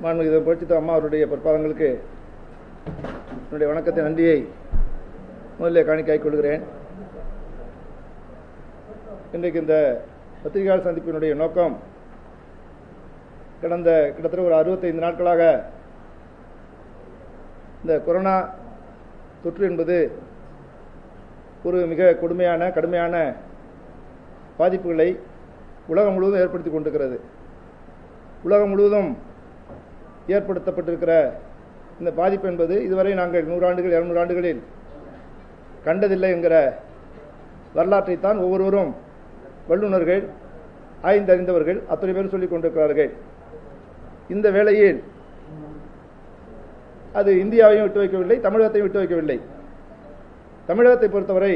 மாண்புமிகு புரட்சித்த அம்மா அவருடைய பொற்பாதங்களுக்கு என்னுடைய வணக்கத்தை நன்றியை முதலில் காணிக்காய்க் கொள்கிறேன் இன்றைக்கு இந்த பத்திரிகையாளர் சந்திப்பினுடைய நோக்கம் கடந்த கிட்டத்தட்ட ஒரு அறுபத்தைந்து நாட்களாக இந்த கொரோனா தொற்று என்பது ஒரு மிக கொடுமையான கடுமையான பாதிப்புகளை உலகம் முழுவதும் ஏற்படுத்தி கொண்டிருக்கிறது உலகம் முழுவதும் ஏற்படுத்தப்பட்டிருக்கிற இந்த பாதிப்பு என்பது இதுவரை நாங்கள் நூறாண்டுகள் இருநூறு ஆண்டுகளில் கண்டதில்லை என்கிற வரலாற்றைத்தான் ஒவ்வொருவரும் வல்லுநர்கள் ஆய்ந்தறிந்தவர்கள் அத்தனை பேரும் சொல்லிக் கொண்டிருக்கிறார்கள் இந்த வேளையில் அது இந்தியாவையும் விட்டு வைக்கவில்லை தமிழகத்தையும் விட்டு வைக்கவில்லை தமிழகத்தை பொறுத்தவரை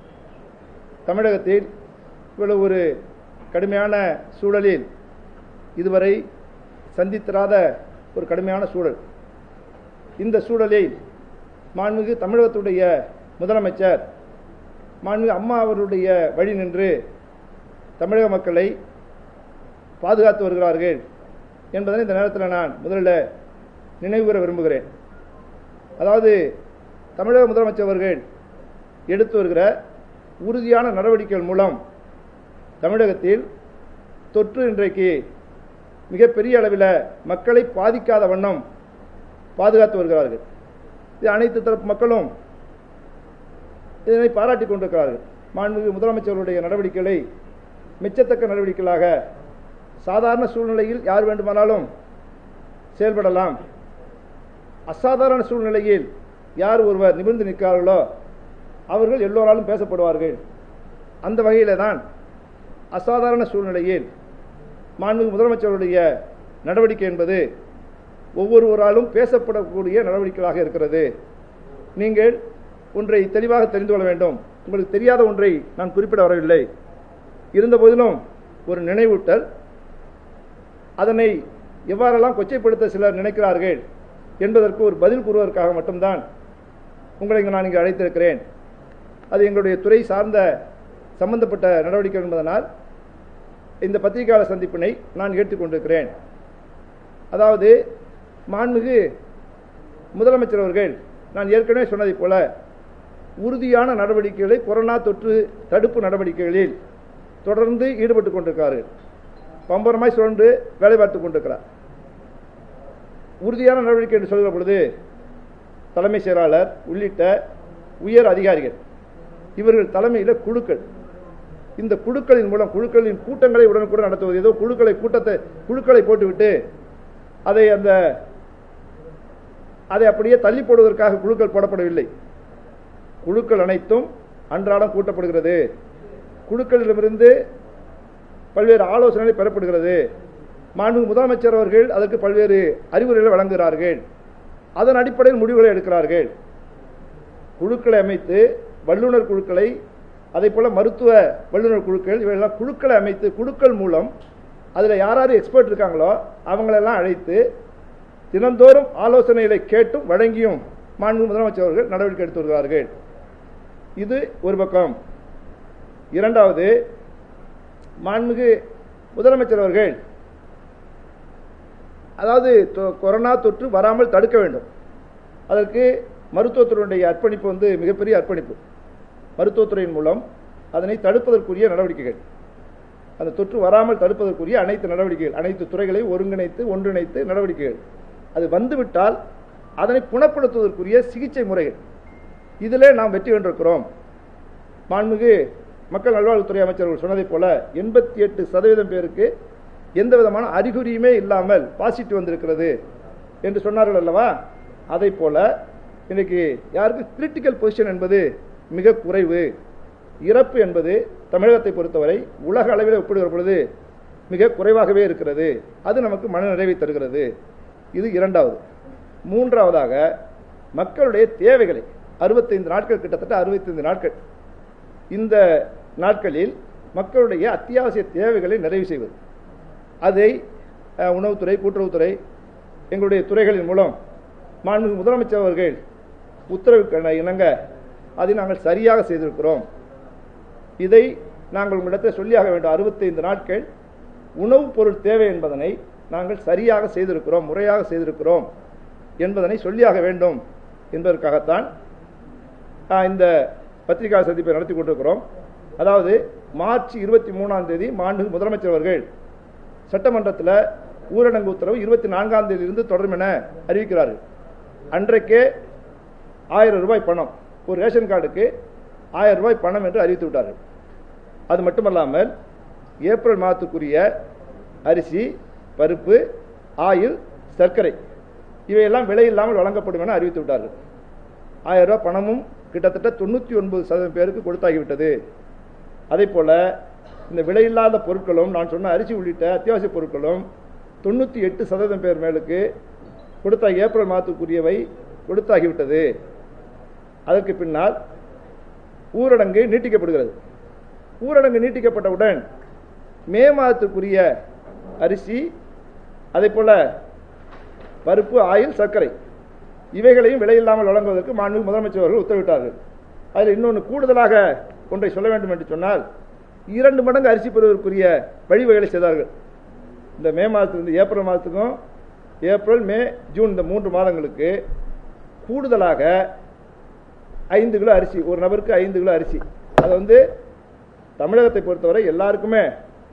தமிழகத்தில் இவ்வளவு ஒரு கடுமையான சூழலில் இதுவரை சந்தித்திராத ஒரு கடுமையான சூழல் இந்த சூழலில் மாண்புமிகு தமிழகத்துடைய முதலமைச்சர் மாண்புமிகு அம்மா அவருடைய வழி நின்று தமிழக மக்களை பாதுகாத்து வருகிறார்கள் என்பதனை இந்த நேரத்தில் நான் முதலில் நினைவுகூர விரும்புகிறேன் அதாவது தமிழக முதலமைச்சர் அவர்கள் எடுத்து வருகிற உறுதியான நடவடிக்கைகள் மூலம் தமிழகத்தில் தொற்று இன்றைக்கு மிகப்பெரிய அளவில் மக்களை பாதிக்காத வண்ணம் பாதுகாத்து வருகிறார்கள் இது அனைத்து தரப்பு மக்களும் இதனை பாராட்டி கொண்டிருக்கிறார்கள் மாண்புமிகு முதலமைச்சருடைய நடவடிக்கைகளை மெச்சத்தக்க நடவடிக்கைகளாக சாதாரண சூழ்நிலையில் யார் வேண்டுமானாலும் செயல்படலாம் அசாதாரண சூழ்நிலையில் யார் ஒருவர் நிமிர்ந்து நிற்கிறார்களோ அவர்கள் எல்லோராலும் பேசப்படுவார்கள் அந்த வகையில் தான் அசாதாரண சூழ்நிலையில் மாண்புமிகு முதலமைச்சருடைய நடவடிக்கை என்பது ஒவ்வொருவராலும் பேசப்படக்கூடிய நடவடிக்கைகளாக இருக்கிறது நீங்கள் ஒன்றை தெளிவாக தெரிந்து கொள்ள வேண்டும் உங்களுக்கு தெரியாத ஒன்றை நான் குறிப்பிட வரவில்லை இருந்த போதிலும் ஒரு நினைவூட்டல் அதனை எவ்வாறெல்லாம் கொச்சைப்படுத்த சிலர் நினைக்கிறார்கள் என்பதற்கு ஒரு பதில் கூறுவதற்காக மட்டும்தான் உங்களை இங்கு நான் இங்கு அழைத்திருக்கிறேன் அது எங்களுடைய துறை சார்ந்த சம்பந்தப்பட்ட நடவடிக்கை என்பதனால் இந்த பத்திரிகையாளர் சந்திப்பினை நான் ஏற்றுக்கொண்டிருக்கிறேன் அதாவது மாண்புமிகு முதலமைச்சர் அவர்கள் நான் ஏற்கனவே சொன்னதைப் போல உறுதியான நடவடிக்கைகளை கொரோனா தொற்று தடுப்பு நடவடிக்கைகளில் தொடர்ந்து ஈடுபட்டு கொண்டிருக்கிறார்கள் பம்பரமாய் சுழன்று வேலை பார்த்துக் கொண்டிருக்கிறார் உறுதியான நடவடிக்கை என்று சொல்கிற பொழுது தலைமை செயலாளர் உள்ளிட்ட உயர் அதிகாரிகள் இவர்கள் தலைமையில் குழுக்கள் இந்த குழுக்களின் மூலம் குழுக்களின் கூட்டங்களை உடனுக்குடன் நடத்துவது ஏதோ குழுக்களை கூட்டத்தை குழுக்களை போட்டுவிட்டு அதை அந்த அதை அப்படியே தள்ளி போடுவதற்காக குழுக்கள் போடப்படவில்லை குழுக்கள் அனைத்தும் அன்றாடம் கூட்டப்படுகிறது குழுக்களிடமிருந்து பல்வேறு ஆலோசனைகள் பெறப்படுகிறது மாண்பு முதலமைச்சர் அவர்கள் அதற்கு பல்வேறு அறிவுரைகளை வழங்குகிறார்கள் அதன் அடிப்படையில் முடிவுகளை எடுக்கிறார்கள் குழுக்களை அமைத்து வல்லுநர் குழுக்களை அதே போல மருத்துவ வல்லுநர் குழுக்கள் இவையெல்லாம் குழுக்களை அமைத்து குழுக்கள் மூலம் அதில் யார் யார் எக்ஸ்பர்ட் இருக்காங்களோ அவங்களெல்லாம் அழைத்து தினந்தோறும் ஆலோசனைகளை கேட்டும் வழங்கியும் மாண்பு முதலமைச்சர் அவர்கள் நடவடிக்கை எடுத்து வருகிறார்கள் இது ஒரு பக்கம் இரண்டாவது மாண்புமிகு முதலமைச்சர் அவர்கள் அதாவது கொரோனா தொற்று வராமல் தடுக்க வேண்டும் அதற்கு மருத்துவத்துறையினுடைய அர்ப்பணிப்பு வந்து மிகப்பெரிய அர்ப்பணிப்பு மருத்துவத்துறையின் மூலம் அதனை தடுப்பதற்குரிய நடவடிக்கைகள் அந்த தொற்று வராமல் தடுப்பதற்குரிய அனைத்து நடவடிக்கைகள் அனைத்து துறைகளையும் ஒருங்கிணைத்து ஒன்றிணைத்து நடவடிக்கைகள் அது வந்துவிட்டால் அதனை குணப்படுத்துவதற்குரிய சிகிச்சை முறைகள் இதிலே நாம் வெற்றி கண்டிருக்கிறோம் மாண்புமிகு மக்கள் நல்வாழ்வுத்துறை அமைச்சர்கள் சொன்னதைப் போல எண்பத்தி எட்டு சதவீதம் பேருக்கு எந்த விதமான அறிகுறியுமே இல்லாமல் பாசிட்டிவ் வந்திருக்கிறது என்று சொன்னார்கள் அல்லவா அதை போல இன்னைக்கு யாருக்கு கிரிட்டிக்கல் பொசிஷன் என்பது மிக குறைவு இறப்பு என்பது தமிழகத்தை பொறுத்தவரை உலக அளவில் ஒப்பிடுகிற பொழுது மிக குறைவாகவே இருக்கிறது அது நமக்கு மன நிறைவை தருகிறது இது இரண்டாவது மூன்றாவதாக மக்களுடைய தேவைகளை அறுபத்தைந்து நாட்கள் கிட்டத்தட்ட அறுபத்தைந்து நாட்கள் இந்த நாட்களில் மக்களுடைய அத்தியாவசிய தேவைகளை நிறைவு செய்வது அதை உணவுத்துறை கூட்டுறவுத்துறை எங்களுடைய துறைகளின் மூலம் மாண்புமிகு முதலமைச்சர் அவர்கள் உத்தரவு இணங்க அதை நாங்கள் சரியாக செய்திருக்கிறோம் இதை நாங்கள் உங்களிடத்தில் சொல்லியாக வேண்டும் அறுபத்தைந்து நாட்கள் உணவுப் பொருள் தேவை என்பதனை நாங்கள் சரியாக செய்திருக்கிறோம் முறையாக செய்திருக்கிறோம் என்பதனை சொல்லியாக வேண்டும் என்பதற்காகத்தான் ஆஹ், இந்த பத்திரிகா சந்திப்பை நடத்தி கொண்டிருக்கிறோம் அதாவது மார்ச் இருபத்தி மூணாம் தேதி மாண்பு முதலமைச்சர் அவர்கள் சட்டமன்றத்தில் ஊரடங்கு உத்தரவு இருபத்தி நான்காம் தேதியிலிருந்து தொடரும் என அறிவிக்கிறார்கள் அன்றைக்கே ஆயிரம் ரூபாய் பணம் ஒரு ரேஷன் கார்டுக்கு ஆயிரம் ரூபாய் பணம் என்று அறிவித்து விட்டார்கள் அது மட்டுமல்லாமல் ஏப்ரல் மாதத்துக்குரிய அரிசி பருப்பு ஆயில் சர்க்கரை இவையெல்லாம் விலை இல்லாமல் வழங்கப்படும் என அறிவித்து விட்டார்கள் ஆயிரம் ரூபாய் பணமும் கிட்டத்தட்ட தொண்ணூற்றி ஒன்பது சதவீதம் பேருக்கு கொடுத்தாகிவிட்டது அதே போல இந்த விலையில்லாத பொருட்களும் நான் சொன்ன அரிசி உள்ளிட்ட அத்தியாவசிய பொருட்களும் தொண்ணூற்றி எட்டு சதவீதம் பேர் மேலுக்கு கொடுத்த ஏப்ரல் மாதத்துக்குரியவை கொடுத்தாகிவிட்டது அதற்கு பின்னால் ஊரடங்கு நீட்டிக்கப்படுகிறது ஊரடங்கு நீட்டிக்கப்பட்டவுடன் மே மாதத்துக்குரிய அரிசி அதே போல பருப்பு ஆயில் சர்க்கரை இவைகளையும் விலையில்லாமல் வழங்குவதற்கு மாண்பு முதலமைச்சர் அவர்கள் உத்தரவிட்டார்கள் அதில் இன்னொன்று கூடுதலாக ஒன்றை சொல்ல வேண்டும் என்று சொன்னால் இரண்டு மடங்கு அரிசி பெறுவதற்குரிய வழிவகைகளை செய்தார்கள் இந்த மே மாதத்திலிருந்து ஏப்ரல் மாதத்துக்கும் ஏப்ரல் மே ஜூன் இந்த மூன்று மாதங்களுக்கு கூடுதலாக ஐந்து கிலோ அரிசி ஒரு நபருக்கு ஐந்து கிலோ அரிசி அது வந்து தமிழகத்தை பொறுத்தவரை எல்லாருக்குமே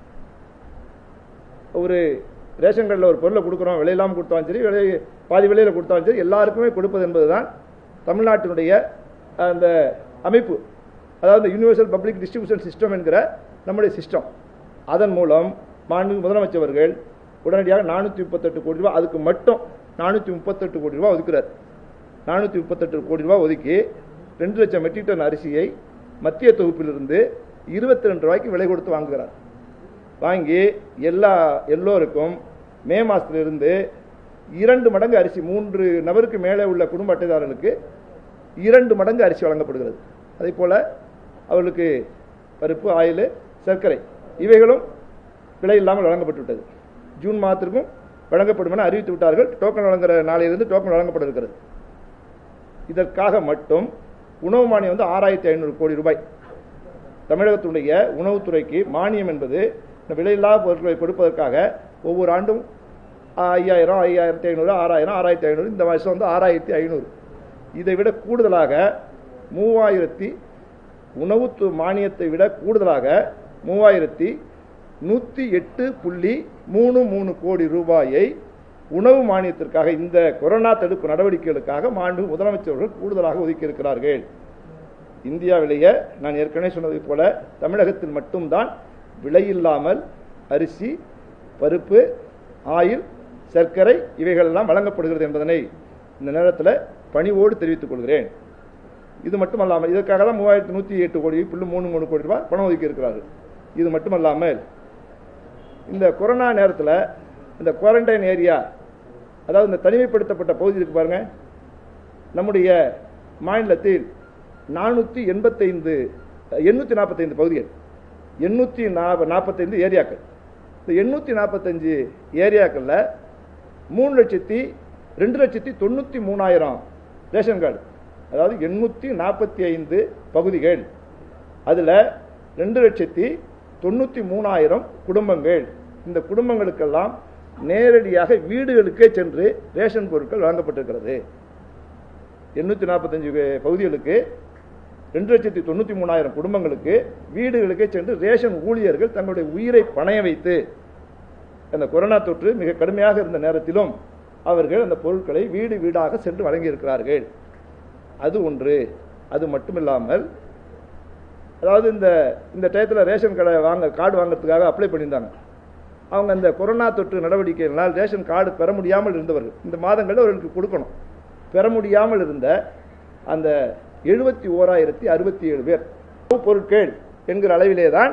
ஒரு ரேஷன் கடையில் ஒரு பொருளை கொடுக்குறோம் விலையில்லாமல் கொடுத்தாலும் சரி விலை பாதி விலையில் கொடுத்தாலும் சரி எல்லாருக்குமே கொடுப்பது என்பதுதான் தமிழ்நாட்டினுடைய அந்த அமைப்பு அதாவது யூனிவர்சல் பப்ளிக் டிஸ்ட்ரிபியூஷன் சிஸ்டம் என்கிற நம்முடைய சிஸ்டம் அதன் மூலம் மாண்பு முதலமைச்சர் அவர்கள் உடனடியாக நானூற்றி முப்பத்தெட்டு கோடி ரூபாய் அதுக்கு மட்டும் நானூற்றி முப்பத்தெட்டு கோடி ரூபாய் ஒதுக்குறார் நானூற்றி முப்பத்தெட்டு கோடி ரூபாய் ஒதுக்கி ரெண்டு லட்சம் மெட்ரிக் டன் அரிசியை மத்திய தொகுப்பிலிருந்து இருபத்தி ரெண்டு ரூபாய்க்கு விலை கொடுத்து வாங்குகிறார் வாங்கி எல்லா எல்லோருக்கும் மே மாதத்திலிருந்து இரண்டு மடங்கு அரிசி மூன்று நபருக்கு மேலே உள்ள குடும்ப அட்டைதாரர்களுக்கு இரண்டு மடங்கு அரிசி வழங்கப்படுகிறது அதே போல் அவர்களுக்கு பருப்பு ஆயில் சர்க்கரை இவைகளும் விலை இல்லாமல் வழங்கப்பட்டு விட்டது ஜூன் மாதத்திற்கும் வழங்கப்படும் என அறிவித்து விட்டார்கள் டோக்கன் வழங்குற நாளையிலிருந்து டோக்கன் வழங்கப்பட இருக்கிறது இதற்காக மட்டும் உணவு மானியம் வந்து ஆறாயிரத்தி ஐநூறு கோடி ரூபாய் தமிழகத்துடைய உணவுத்துறைக்கு மானியம் என்பது இந்த விலையில்லா பொருட்களை கொடுப்பதற்காக ஒவ்வொரு ஆண்டும் ஐயாயிரம் ஐயாயிரத்தி ஐநூறு ஆறாயிரம் ஆறாயிரத்தி ஐநூறு இந்த வருஷம் வந்து ஆறாயிரத்தி ஐநூறு இதை விட கூடுதலாக மூவாயிரத்தி உணவு து- மானியத்தை விட கூடுதலாக மூவாயிரத்தி நூற்றி எட்டு புள்ளி மூணு மூணு கோடி ரூபாயை உணவு மானியத்திற்காக இந்த கொரோனா தடுப்பு நடவடிக்கைகளுக்காக மாண்பு முதலமைச்சர்கள் கூடுதலாக ஒதுக்கியிருக்கிறார்கள் இந்தியாவிலேயே நான் ஏற்கனவே சொன்னதைப் போல தமிழகத்தில் மட்டும்தான் விலையில்லாமல் அரிசி பருப்பு ஆயில் சர்க்கரை இவைகளெல்லாம் வழங்கப்படுகிறது என்பதனை இந்த நேரத்தில் பணிவோடு தெரிவித்துக் கொள்கிறேன் இது மட்டுமல்லாமல் இதற்காக தான் மூவாயிரத்தி நூற்றி எட்டு கோடி புள்ளி மூணு மூணு கோடி ரூபாய் பணம் ஒதுக்கி இருக்கிறார்கள் இது மட்டுமல்லாமல் இந்த கொரோனா நேரத்தில் இந்த குவாரண்டைன் ஏரியா அதாவது இந்த தனிமைப்படுத்தப்பட்ட பகுதி இருக்கு பாருங்க நம்முடைய மாநிலத்தில் நானூற்றி எண்பத்தைந்து எண்ணூற்றி நாற்பத்தைந்து பகுதிகள் எண்ணூற்றி நாற்பத்தைந்து ஏரியாக்கள் இந்த எண்ணூற்றி நாற்பத்தஞ்சு ஏரியாக்களில் மூணு லட்சத்தி ரெண்டு லட்சத்தி தொண்ணூற்றி மூணாயிரம் ரேஷன் கார்டு அதாவது எண்ணூற்றி நாற்பத்தி ஐந்து பகுதிகள் அதில் ரெண்டு லட்சத்தி தொண்ணூற்றி மூணாயிரம் குடும்பங்கள் இந்த குடும்பங்களுக்கெல்லாம் நேரடியாக வீடுகளுக்கே சென்று ரேஷன் பொருட்கள் வழங்கப்பட்டிருக்கிறது எண்ணூற்றி நாற்பத்தஞ்சு பகுதிகளுக்கு ரெண்டு லட்சத்தி தொண்ணூற்றி மூணாயிரம் குடும்பங்களுக்கு வீடுகளுக்கே சென்று ரேஷன் ஊழியர்கள் தங்களுடைய உயிரை பணைய வைத்து அந்த கொரோனா தொற்று மிக கடுமையாக இருந்த நேரத்திலும் அவர்கள் அந்த பொருட்களை வீடு வீடாக சென்று வழங்கியிருக்கிறார்கள் அது ஒன்று அது மட்டுமில்லாமல் அதாவது இந்த இந்த டயத்தில் ரேஷன் கடை வாங்க கார்டு வாங்குறதுக்காக அப்ளை பண்ணியிருந்தாங்க அவங்க இந்த கொரோனா தொற்று நடவடிக்கைகளால் ரேஷன் கார்டு பெற முடியாமல் இருந்தவர்கள் இந்த மாதங்களில் அவர்களுக்கு கொடுக்கணும் பெற முடியாமல் இருந்த அந்த எழுபத்தி ஓராயிரத்தி அறுபத்தி ஏழு பேர் உணவுப் பொருட்கள் என்கிற அளவிலே தான்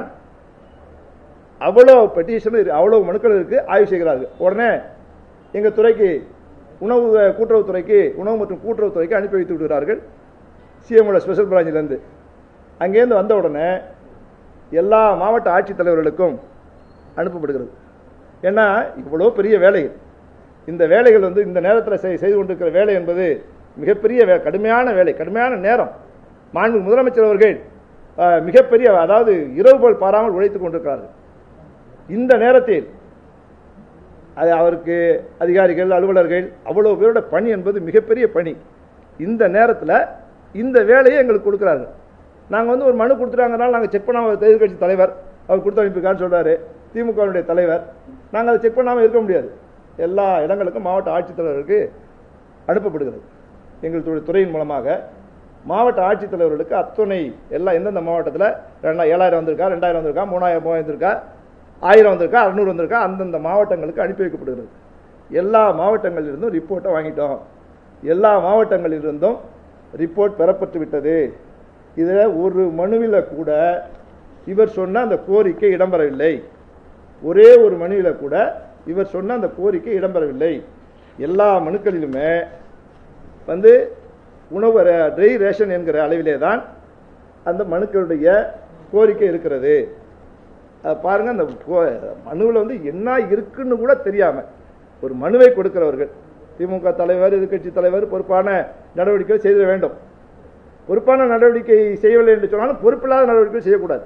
அவ்வளோ பெட்டிஷன் அவ்வளோ மனுக்கள் இருக்கு ஆய்வு செய்கிறார்கள் உடனே எங்கள் துறைக்கு உணவு கூட்டுறவுத்துறைக்கு உணவு மற்றும் கூட்டுறவுத்துறைக்கு அனுப்பி வைத்து விடுகிறார்கள் சிஎம்மோட ஸ்பெஷல் பிரான்ச்சிலேருந்து அங்கேருந்து வந்த உடனே எல்லா மாவட்ட ஆட்சித்தலைவர்களுக்கும் அனுப்பப்படுகிறது ஏன்னா இவ்வளோ பெரிய வேலைகள் இந்த வேலைகள் வந்து இந்த நேரத்தில் செய்- செய்து கொண்டிருக்கிற வேலை என்பது மிகப்பெரிய வே கடுமையான வேலை கடுமையான நேரம் மாண்பு முதலமைச்சர் அவர்கள் அஹ், மிகப்பெரிய அதாவது இரவு போல் பாராமல் உழைத்துக் கொண்டிருக்கிறார்கள் இந்த நேரத்தில் அது அவருக்கு அதிகாரிகள் அலுவலர்கள் அவ்வளோ பேரோட பணி என்பது மிகப்பெரிய பணி இந்த நேரத்தில் இந்த வேலையை எங்களுக்கு கொடுக்குறாரு நாங்கள் வந்து ஒரு மனு கொடுத்துட்டாங்கனால நாங்கள் செக் பண்ணாமல் எதிர்கட்சி தலைவர் அவர் கொடுத்து அனுப்பியிருக்காருன்னு சொல்றாரு திமுகவுடைய தலைவர் நாங்கள் அதை செக் பண்ணாமல் இருக்க முடியாது எல்லா இடங்களுக்கும் மாவட்ட ஆட்சித்தலைவருக்கு அனுப்பப்படுகிறது எங்களுடைய துறையின் மூலமாக மாவட்ட ஆட்சித்தலைவர்களுக்கு அத்துணை எல்லாம் எந்தெந்த மாவட்டத்தில் ரெண்டா ஏழாயிரம் வந்திருக்கா ரெண்டாயிரம் வந்திருக்கா மூணாயிரம் மூவாயிரம் வந்திருக்கா ஆயிரம் வந்திருக்கா அறுநூறு வந்திருக்கா அந்தந்த மாவட்டங்களுக்கு அனுப்பி வைக்கப்படுகிறது எல்லா மாவட்டங்களிலிருந்தும் ரிப்போர்ட்டை வாங்கிட்டோம் எல்லா மாவட்டங்களிலிருந்தும் ரிப்போர்ட் பெறப்பட்டு விட்டது இதில் ஒரு மனுவில் கூட இவர் சொன்ன அந்த கோரிக்கை இடம்பெறவில்லை ஒரே ஒரு மனுவில் கூட இவர் சொன்ன அந்த கோரிக்கை இடம்பெறவில்லை எல்லா மனுக்களிலுமே வந்து உணவு ட்ரை ரேஷன் என்கிற அளவிலே தான் அந்த மனுக்களுடைய கோரிக்கை இருக்கிறது அது பாருங்க அந்த மனுவில் வந்து என்ன இருக்குன்னு கூட தெரியாம ஒரு மனுவை கொடுக்கிறவர்கள் திமுக தலைவர் எதிர்க்கட்சி தலைவர் பொறுப்பான நடவடிக்கை செய்திட வேண்டும் பொறுப்பான நடவடிக்கை செய்யவில்லை என்று சொன்னாலும் பொறுப்பில்லாத நடவடிக்கை செய்யக்கூடாது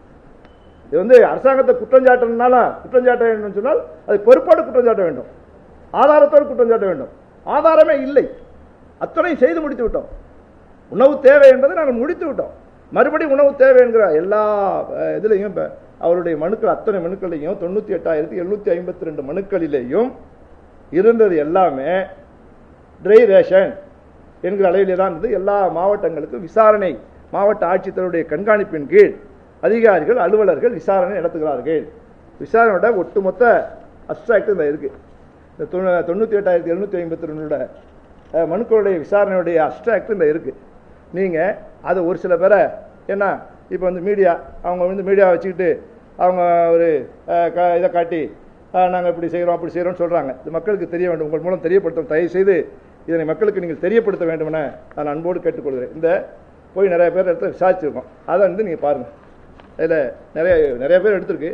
இது வந்து அரசாங்கத்தை குற்றம் சாட்டணும்னால குற்றம் சாட்ட வேண்டும் சொன்னால் அது பொறுப்போடு குற்றம் சாட்ட வேண்டும் ஆதாரத்தோடு குற்றம் சாட்ட வேண்டும் ஆதாரமே இல்லை அத்தனை செய்து முடித்து விட்டோம் உணவு தேவை என்பதை நாங்கள் முடித்து விட்டோம் மறுபடியும் உணவு தேவை என்கிற எல்லா அஹ், இதுலையும் இப்ப அவருடைய மனுக்கள் அத்தனை மனுக்களையும் தொண்ணூத்தி எட்டாயிரத்தி எழுநூத்தி ஐம்பத்தி ரெண்டு மனுக்களிலேயும் இருந்தது எல்லாமே ட்ரை ரேஷன் என்கிற அளவிலே தான் இருந்தது எல்லா மாவட்டங்களுக்கும் விசாரணை மாவட்ட ஆட்சித்தலைவருடைய கண்காணிப்பின் கீழ் அதிகாரிகள் அலுவலர்கள் விசாரணை நடத்துகிறார்கள் விசாரணையோட ஒட்டுமொத்த அப்ட்ராக்ட் இந்த இருக்கு இந்த தொண்ணூ- தொண்ணூத்தி எட்டாயிரத்தி எழுநூத்தி ஐம்பத்தி ரெண்டோட மனுக்களுடைய விசாரணையுடைய அப்ட்ராக்ட் இந்த இருக்கு நீங்க அதை ஒரு சில பேரை என்ன இப்போ வந்து மீடியா அவங்க வந்து மீடியா வச்சுக்கிட்டு அவங்க ஒரு அஹ், க- இதை காட்டி நாங்கள் இப்படி செய்கிறோம் அப்படி செய்கிறோம்னு சொல்கிறாங்க இது மக்களுக்கு தெரிய வேண்டும் உங்கள் மூலம் தெரியப்படுத்தும் தயவு செய்து இதனை மக்களுக்கு நீங்கள் தெரியப்படுத்த வேண்டும் என நான் அன்போடு கேட்டுக்கொள்கிறேன் இந்த போய் நிறைய பேர் இடத்துல விசாரிச்சிருக்கோம் அதை வந்து நீங்கள் பாருங்கள் இதில் நிறைய நிறைய பேர் எடுத்திருக்கு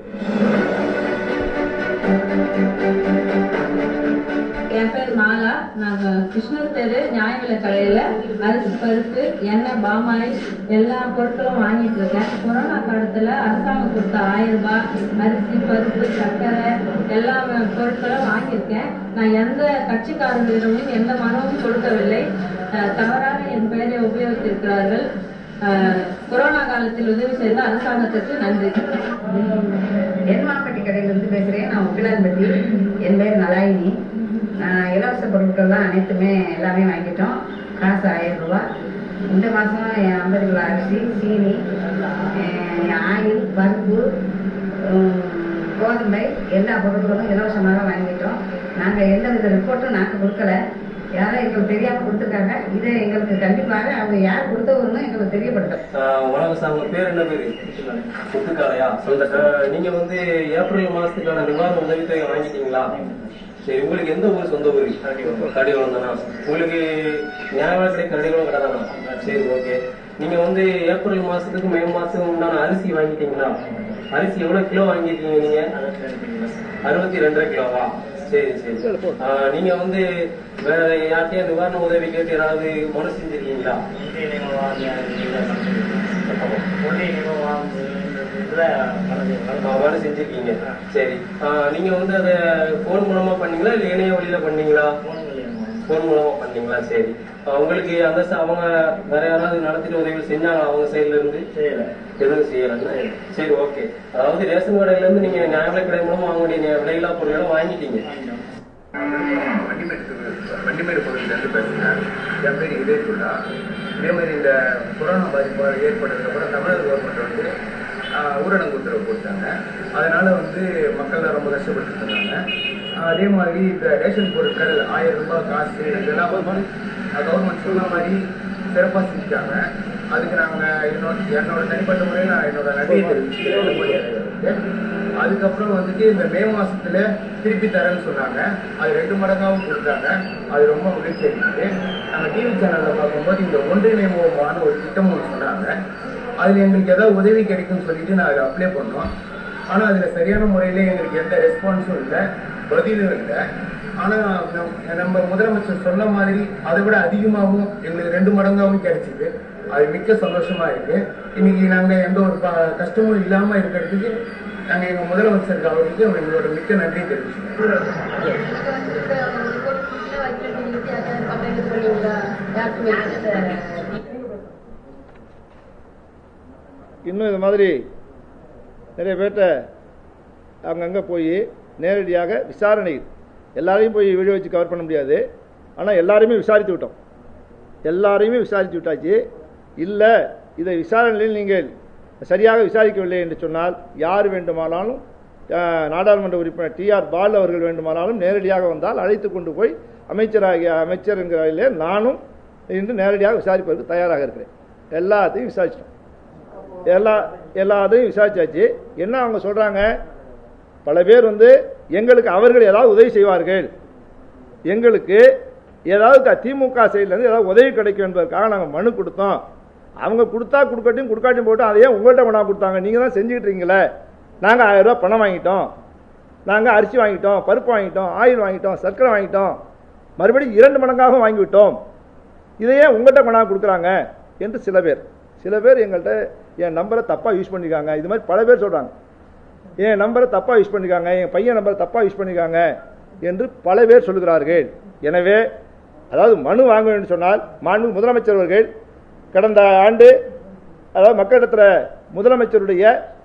என் பேர் மாலா நாங்க கிருஷ்ணர் தெரு நியாய விலை கடையில அரிசி பருப்பு எண்ணெய் பாமாயில் எல்லா பொருட்களும் வாங்கிட்டு இருக்கேன் கொரோனா காலத்துல அரசாங்கம் கொடுத்த ஆயிரம் ரூபாய் அரிசி பருப்பு சர்க்கரை எல்லா பொருட்களும் வாங்கியிருக்கேன் நான் எந்த கட்சிக்காரர்களிடமும் எந்த மனுவும் கொடுக்கவில்லை அஹ் தவறாக என் பெயரை உபயோகித்திருக்கிறார்கள் அஹ் கொரோனா காலத்தில் உதவி செய்த அரசாங்கத்திற்கு நன்றி என்மாப்பட்டி கடையிலிருந்து பேசுறேன் நான் உப்பிலான்பட்டி என் பேர் நலாயினி ஆஹ் இலவச பொருட்கள்லாம் அனைத்துமே எல்லாமே வாங்கிட்டோம் காசு ஆயிரம் ரூபாய் இந்த மாதம் ஐம்பது கிலோ அரிசி சீனி ஆஹ் ஆயில் பருப்பு உம், கோதுமை எல்லா பொருட்களும் இலவசமாக வாங்கிட்டோம் நாங்கள் எந்த வித ரிப்போர்ட்டும் நாங்கள் கொடுக்கல யாரும் எங்களுக்கு தெரியாமல் கொடுத்துருக்காங்க இதை எங்களுக்கு கண்டிப்பாக அவங்க யார் கொடுத்தவருன்னு எங்களுக்கு தெரியப்படுத்தும் ஆஹ் வணக்கம் சார் உங்க பேர் என்ன பேரு முத்துக்காலையா ஆஹ் நீங்க வந்து ஏப்ரல் மாசத்துக்கான நிவாரண உதவித்தொகை வாங்கிட்டீங்களா சரி உங்களுக்கு எந்த ஊர் சொந்த ஊர் கடிவளம் தானா உங்களுக்கு நியாயமான கடை கடிவளம் கடை தானா சரி ஓகே நீங்க வந்து ஏப்ரல் மாசத்துக்கு மே மாசத்துக்கு உண்டான அரிசி வாங்கிட்டீங்களா அரிசி எவ்வளவு கிலோ வாங்கிருக்கீங்க நீங்க அறுபத்தி ரெண்டரை கிலோவா சரி சரி ஆஹ் நீங்க வந்து வேற யார்கிட்டயும் நிவாரண உதவி கேட்டு யாராவது மனு செஞ்சிருக்கீங்களா ஆஹ் வேலை செஞ்சிருக்கீங்க சரி ஆஹ் நீங்க வந்து அத போன் மூலமா பண்ணீங்களா இல்ல இணைய வழியில பண்ணீங்களா போன் மூலமா பண்ணீங்களா சரி ஆஹ் உங்களுக்கு அந்த ச- அவங்க வேற யாராவது நடத்திட்டு உதவி செஞ்சாங்களா அவங்க சைடுல இருந்து எதுவும் செய்யல சரி ஓகே அதாவது ரேஷன் கடையில இருந்து நீங்க நியாய கடை மூலமா வாங்க வேண்டிய விலையில்லா பொருட்களை வாங்கிட்டீங்க வண்டிமேடு வண்டிமேடு பகுதியிலேருந்து பேசுகிறேன் என் பேர் இதேக்குள்ளா இதே மாதிரி இந்த கொரோனா பாதிப்பு ஏற்பட்டதுக்கப்புறம் தமிழக கவர்மெண்ட் வந்து ஆஹ், ஊரடங்கு உத்தரவு போட்டாங்க அதனால வந்து மக்கள் ரொம்ப கஷ்டப்பட்டு இருந்தாங்க ஆஹ், அதே மாதிரி இந்த ரேஷன் பொருட்கள் ஆயிரம் ரூபாய் காசு இதெல்லாம் வந்து கவர்மெண்ட் சொன்ன மாதிரி சிறப்பாக செஞ்சுட்டாங்க அதுக்கு நாங்கள் என்னோட என்னோட தனிப்பட்ட முறையில் நான் என்னோட நன்றியை தெரிவிச்சுக்கிறேன் அதுக்கப்புறம் வந்துட்டு இந்த மே மாசத்துல திருப்பி தரேன்னு சொன்னாங்க அது ரெண்டு மடங்காவும் கொடுத்தாங்க அது ரொம்ப மகிழ்ச்சி அளிக்குது நாங்கள் டிவி சேனல்ல பார்க்கும்போது இந்த ஒன்றிணைவோமான ஒரு திட்டம் ஒன்று சொன்னாங்க அதுல எங்களுக்கு ஏதாவது உதவி கிடைக்கும்னு சொல்லிட்டு நான் அதில் அப்ளை பண்ணோம் ஆனா அதுல சரியான முறையில எங்களுக்கு எந்த ரெஸ்பான்ஸும் இல்லை பதிலும் இல்லை ஆனா நம்- நம்ம முதலமைச்சர் சொன்ன மாதிரி அதை விட அதிகமாகவும் எங்களுக்கு ரெண்டு மடங்காகவும் கிடைச்சிது அது மிக்க சந்தோஷமா இருக்கு இன்னைக்கு நாங்க எந்த ஒரு ப- கஷ்டமும் இல்லாம இருக்கிறதுக்கு நாங்கள் எங்கள் முதலமைச்சருக்கு அவருக்கு எங்களோட மிக்க நன்றி தெரிவிச்சுக்கிறோம் இன்னும் இது மாதிரி நிறைய பேர்கிட்ட அங்கங்கே போய் நேரடியாக விசாரணை எல்லாரையும் போய் வீடியோ வச்சு கவர் பண்ண முடியாது ஆனால் எல்லாரையுமே விசாரித்து விட்டோம் எல்லாரையுமே விசாரித்து விட்டாச்சு இல்லை இதை விசாரணையில் நீங்கள் சரியாக விசாரிக்கவில்லை என்று சொன்னால் யார் வேண்டுமானாலும் அஹ், நாடாளுமன்ற உறுப்பினர் டிஆர் பால் அவர்கள் வேண்டுமானாலும் நேரடியாக வந்தால் அழைத்து கொண்டு போய் அமைச்சராகிய அமைச்சர் என்கிற வகையிலே நானும் இன்று நேரடியாக விசாரிப்பதற்கு தயாராக இருக்கிறேன் எல்லாத்தையும் விசாரிச்சிட்டோம் எல்லா எல்லாத்தையும் விசாரிச்சாச்சு என்ன அவங்க சொல்றாங்க பல பேர் வந்து எங்களுக்கு அவர்கள் ஏதாவது உதவி செய்வார்கள் எங்களுக்கு ஏதாவது க- திமுக சைட்லேருந்து ஏதாவது உதவி கிடைக்கும் என்பதற்காக நாங்கள் மனு கொடுத்தோம் அவங்க கொடுத்தா கொடுக்கட்டும் கொடுக்காட்டியும் போட்டு அதை ஏன் உங்கள்கிட்ட கொண்டா கொடுத்தாங்க நீங்கள் தான் செஞ்சுக்கிட்டு இருக்கீங்களே நாங்கள் ஆயிரம் ரூபாய் பணம் வாங்கிட்டோம் நாங்கள் அரிசி வாங்கிட்டோம் பருப்பு வாங்கிட்டோம் ஆயில் வாங்கிட்டோம் சர்க்கரை வாங்கிட்டோம் மறுபடியும் இரண்டு மடங்காகவும் வாங்கிவிட்டோம் இதையே உங்கள்கிட்ட கொண்டாந்து கொடுக்குறாங்க என்று சில பேர் சில பேர் எங்கள்கிட்ட என் நம்பரை தப்பாக யூஸ் பண்ணியிருக்காங்க இது மாதிரி பல பேர் சொல்கிறாங்க என் நம்பரை தப்பாக யூஸ் பண்ணியிருக்காங்க என் பையன் நம்பரை தப்பாக யூஸ் பண்ணியிருக்காங்க என்று பல பேர் சொல்லுகிறார்கள் எனவே அதாவது மனு வாங்க வேண்டும் சொன்னால் மாண்பு முதலமைச்சர் அவர்கள் கடந்த ஆண்டு அதாவது மக்களிடத்தில் முதலமைச்சருடைய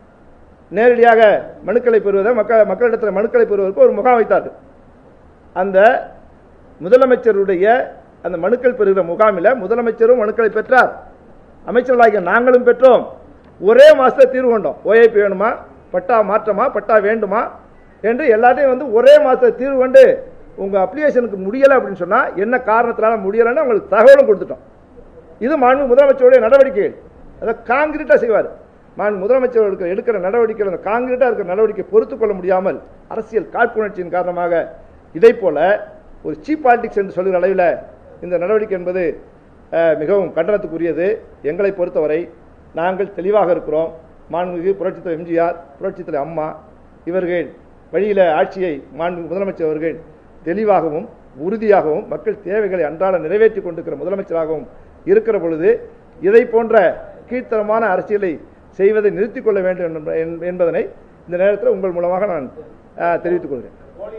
நேரடியாக மனுக்களை பெறுவதை மக்கள் மக்களிடத்தில் மனுக்களை பெறுவதற்கு ஒரு முகாம் வைத்தார்கள் அந்த முதலமைச்சருடைய அந்த மனுக்கள் பெறுகிற முகாமில் முதலமைச்சரும் மனுக்களை பெற்றார் அமைச்சர்களாகிய நாங்களும் பெற்றோம் ஒரே மாசத்துல தீர்வு கொண்டோம் ஓஏபி வேணுமா பட்டா மாற்றமா பட்டா வேண்டுமா என்று எல்லாத்தையும் வந்து ஒரே மாசத்துல தீர்வு கொண்டு உங்க அப்ளிகேஷனுக்கு முடியலை அப்படின்னு சொன்னா என்ன காரணத்தினால முடியலைன்னு உங்களுக்கு தகவலும் கொடுத்துட்டோம் இது மாண்பு முதலமைச்சருடைய நடவடிக்கைகள் அதை காங்கிரீட்டா செய்வார் மாண்பு முதலமைச்சர் எடுக்கிற எடுக்கிற நடவடிக்கைகள் அந்த காங்கிரீட்டா இருக்கிற நடவடிக்கை பொறுத்துக் கொள்ள முடியாமல் அரசியல் காழ்ப்புணர்ச்சியின் காரணமாக இதை போல ஒரு சீப் பாலிடிக்ஸ் என்று சொல்கிற அளவில் இந்த நடவடிக்கை என்பது அஹ், மிகவும் கண்டனத்துக்குரியது எங்களை பொறுத்தவரை நாங்கள் தெளிவாக இருக்கிறோம் மாண்புமிகு புரட்சித்தலைவர் எம்ஜிஆர் புரட்சித்தலைவர் அம்மா இவர்கள் வழியில ஆட்சியை மாண்பு முதலமைச்சர் அவர்கள் தெளிவாகவும் உறுதியாகவும் மக்கள் தேவைகளை அன்றாட நிறைவேற்றிக் கொண்டிருக்கிற முதலமைச்சராகவும் இருக்கிற பொழுது இதை போன்ற கீழ்த்தரமான அரசியலை செய்வதை நிறுத்திக் கொள்ள வேண்டும் என்ப- என்ப- என்பதனை இந்த நேரத்தில் உங்கள் மூலமாக நான் அஹ், தெரிவித்துக் கொள்கிறேன்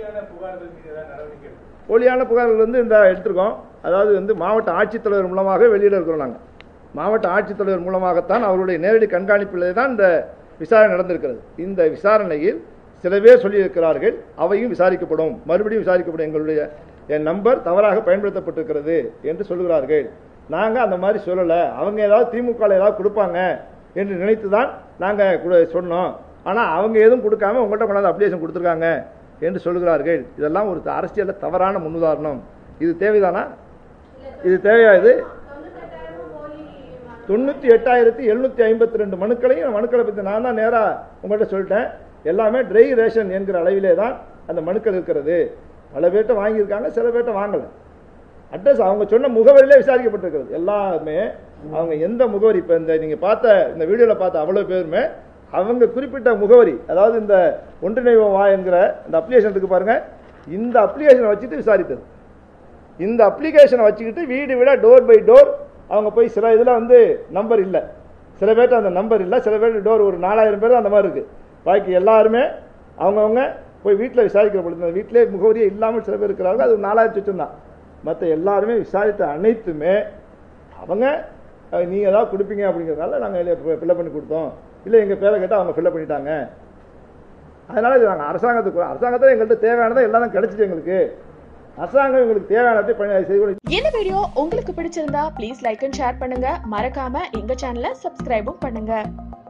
போலியான புகார்கள் வந்து இந்த எடுத்திருக்கோம் அதாவது வந்து மாவட்ட ஆட்சித்தலைவர் மூலமாக வெளியிட இருக்கிறோம் நாங்கள் மாவட்ட ஆட்சித்தலைவர் மூலமாகத்தான் அவருடைய நேரடி கண்காணிப்பிலே தான் இந்த விசாரணை நடந்திருக்கிறது இந்த விசாரணையில் சில பேர் சொல்லியிருக்கிறார்கள் அவையும் விசாரிக்கப்படும் மறுபடியும் விசாரிக்கப்படும் எங்களுடைய என் நம்பர் தவறாக பயன்படுத்தப்பட்டிருக்கிறது என்று சொல்லுகிறார்கள் நாங்கள் அந்த மாதிரி சொல்லலை அவங்க ஏதாவது திமுக ல ஏதாவது கொடுப்பாங்க என்று நினைத்து தான் நாங்கள் சொன்னோம் ஆனால் அவங்க எதுவும் கொடுக்காம உங்கள்கிட்ட கொண்டாந்து அப்ளிகேஷன் கொடுத்துருக்காங்க என்று சொல்லுகிறார்கள் இதெல்லாம் ஒரு அரசியல்ல தவறான முன்னுதாரணம் இது தேவைதானா இது தேவையா இது தொண்ணூத்தி எட்டாயிரத்தி எழுநூத்தி ஐம்பத்தி ரெண்டு மனுக்களையும் மனுக்களை பற்றி நான் தான் நேரா உங்கள்கிட்ட சொல்லிட்டேன் எல்லாமே ட்ரை ரேஷன் என்கிற அளவிலே தான் அந்த மனுக்கள் இருக்கிறது பல பேர்ட்ட வாங்கியிருக்காங்க சில பேர்ட்ட வாங்கல அட்ரஸ் அவங்க சொன்ன முகவரியிலே விசாரிக்கப்பட்டிருக்கிறது எல்லாமே அவங்க எந்த முகவரி இப்போ இந்த நீங்க பார்த்த இந்த வீடியோவில் பார்த்த அவ்வளோ பேருமே அவங்க குறிப்பிட்ட முகவரி அதாவது இந்த ஒன்றிணைவோம் வா என்கிற இந்த அப்ளிகேஷன் இருக்கு பாருங்க இந்த அப்ளிகேஷனை வச்சுட்டு விசாரித்தது இந்த அப்ளிகேஷனை வச்சுக்கிட்டு வீடு விட டோர் பை டோர் அவங்க போய் சில இதில் வந்து நம்பர் இல்லை சில பேர்ட்ட அந்த நம்பர் இல்லை சில பேர் டோர் ஒரு நாலாயிரம் பேர் அந்த மாதிரி இருக்கு பாக்கி எல்லாருமே அவங்கவுங்க போய் வீட்டில் விசாரிக்கிற பொழுது அந்த வீட்டிலே முகவரியே இல்லாமல் சில பேர் இருக்கிறாங்க அது ஒரு நாலாயிரத்தி சொச்சம் தான் மற்ற எல்லாருமே விசாரித்த அனைத்துமே அவங்க அஹ், நீங்க ஏதாவது கொடுப்பீங்க அப்படிங்கிறதுனால நாங்கள் ஃபில்அப் பண்ணி கொடுத்தோம் இல்லை எங்கள் பேரை கேட்டால் அவங்க ஃபில்அப் பண்ணிட்டாங்க அதனால இது நாங்கள் அரசாங்கத்துக்கு அரசாங்கத்தில் எங்கள்கிட்ட தேவையானதை எல்லாம் கிடைச்சிச்சு எங்களுக்கு அரசாங்கம் எங்களுக்கு தேவையானதை பண்ணி செய்து கொடு- இந்த வீடியோ உங்களுக்கு பிடிச்சிருந்தா ப்ளீஸ் லைக் அண்ட் ஷேர் பண்ணுங்க மறக்காம எங்க சேனலை சப்ஸ்கிரைபும் பண்ணுங்க